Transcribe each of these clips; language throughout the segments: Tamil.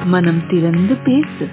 மனம் திறந்து பேசு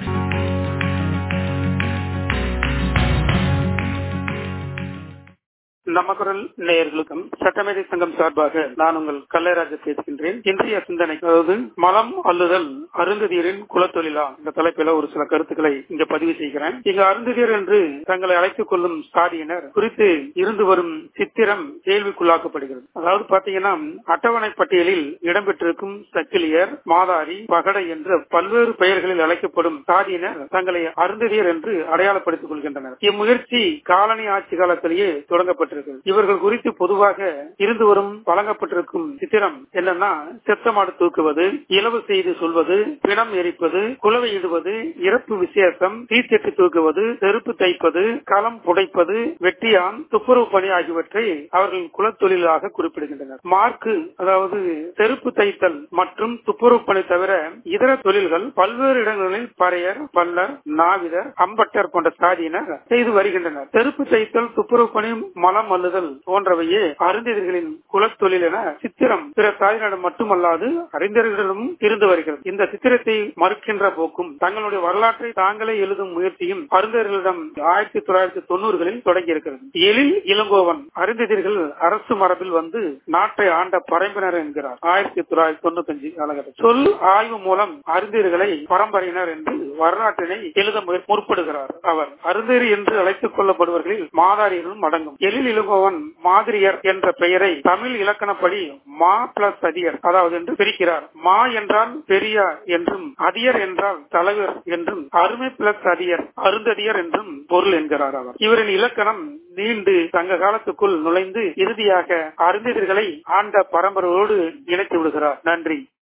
நம்ம குரல் நேயர்களுக்கும் சட்டமேதை சங்கம் சார்பாக நான் உங்கள் கல்லைராஜ பேசுகின்றேன் இன்றைய சிந்தனை அதாவது மலம் அல்லுதல் அருந்ததியரின் குலத்தொழிலா இந்த தலைப்பில ஒரு சில கருத்துக்களை இங்க பதிவு செய்கிறேன் இங்கு அருந்ததியர் என்று தங்களை அழைத்துக் கொள்ளும் சாதியினர் குறித்து இருந்து வரும் சித்திரம் கேள்விக்குள்ளாக்கப்படுகிறது அதாவது பாத்தீங்கன்னா அட்டவணை பட்டியலில் இடம்பெற்றிருக்கும் சக்கிலியர் மாதாரி பகடை என்ற பல்வேறு பெயர்களில் அழைக்கப்படும் சாதியினர் தங்களை அருந்ததியர் என்று அடையாளப்படுத்திக் கொள்கின்றனர் இம்முயற்சி காலனி ஆட்சி காலத்திலேயே தொடங்கப்பட்டிருக்கிறது இவர்கள் குறித்து பொதுவாக இருந்து வரும் வழங்கப்பட்டிருக்கும் சித்திரம் என்னன்னா செத்தமாடு தூக்குவது இலவு செய்து சொல்வது பிணம் எரிப்பது குலவையிடுவது இறப்பு விசேஷம் தீச்செட்டு தூக்குவது செருப்பு தைப்பது களம் புடைப்பது வெட்டியான் துப்புரவு பணி ஆகியவற்றை அவர்கள் குலத்தொழிலாக குறிப்பிடுகின்றனர் மார்க்கு அதாவது செருப்பு தைத்தல் மற்றும் துப்புரவு பணி தவிர இதர தொழில்கள் பல்வேறு இடங்களில் பறையர் பல்லர் நாவிதர் அம்பட்டர் போன்ற சாதியினர் செய்து வருகின்றனர் செருப்பு தைத்தல் துப்புரவு பணி மலம் அல்லுதல் போன்றவையே அருந்ததிகளின் குலத்தொழில் என சித்திரம் பிற சாதியினரிடம் மட்டுமல்லாது அறிஞர்களிடமும் இருந்து வருகிறது இந்த சித்திரத்தை மறுக்கின்ற போக்கும் தங்களுடைய வரலாற்றை தாங்களே எழுதும் முயற்சியும் அருந்ததிகளிடம் ஆயிரத்தி தொள்ளாயிரத்தி தொண்ணூறுகளில் தொடங்கி இருக்கிறது எழில் இளங்கோவன் அருந்ததிர்கள் அரசு மரபில் வந்து நாட்டை ஆண்ட பரம்பினர் என்கிறார் ஆயிரத்தி தொள்ளாயிரத்தி தொண்ணூத்தி அஞ்சு காலகட்டம் சொல் ஆய்வு மூலம் அருந்ததிகளை பரம்பரையினர் என்று வரலாற்றினை எழுத முற்படுகிறார் அவர் அருந்தேரி என்று அழைத்துக் கொள்ளப்படுவர்களில் மாதாரியர்களும் அடங்கும் எழில் இளங்கோவன் மாதிரியர் என்ற பெயரை தமிழ் இலக்கணப்படி மா பிளஸ் அதியர் அதாவது என்று பிரிக்கிறார் மா என்றால் பெரியார் என்றும் அதியர் என்றால் தலைவர் என்றும் அருமை பிளஸ் அதியர் அருந்ததியர் என்றும் பொருள் என்கிறார் அவர் இவரின் இலக்கணம் நீண்டு சங்க காலத்துக்குள் நுழைந்து இறுதியாக அருந்ததிகளை ஆண்ட பரம்பரையோடு இணைத்து விடுகிறார் நன்றி